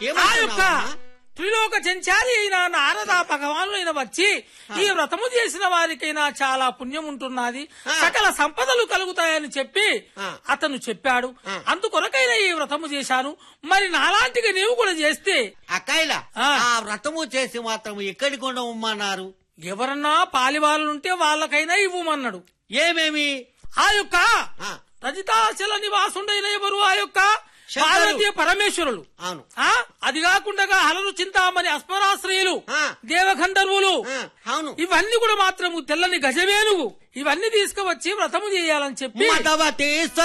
ఆ ఏమంటున్నావు యొక్క అమ్మా? త్రిలోక సంచారి అయిన నారద భగవానుడైన వచ్చి ఈ వ్రతము చేసిన వారికైనా చాలా పుణ్యం ఉంటున్నది ఆ. సకల సంపదలు కలుగుతాయని చెప్పి ఆ. అతను చెప్పాడు ఆ. అందుకొరకైనా ఈ వ్రతము చేశాను మరి నాలాంటిగా నీవు కూడా చేస్తే అకాయల ఆ. ఆ వ్రతము చేసి మాత్రం ఎక్కడికి ఉండమన్నారు ఎవరన్నా పాలివాళ్ళుంటే వాళ్ళకైనా ఇవ్వమన్నాడు ఏమేమి ఆ యొక్క ఆ, రజితాచల నివాసుడైన ఎవరు ఆ యొక్క శంకరు. పార్వతీ పరమేశ్వరులు అవును ఆ అది కాకుండా హలరు చింతామణి అస్మరాశ్రయులు ఆ. దేవగంధర్వులు ఆ, అవును ఇవన్నీ కూడా మాత్రము తెల్లని గజవేనుగు ఇవన్నీ తీసుకువచ్చి వ్రతము చేయాలని చెప్పి మదవతి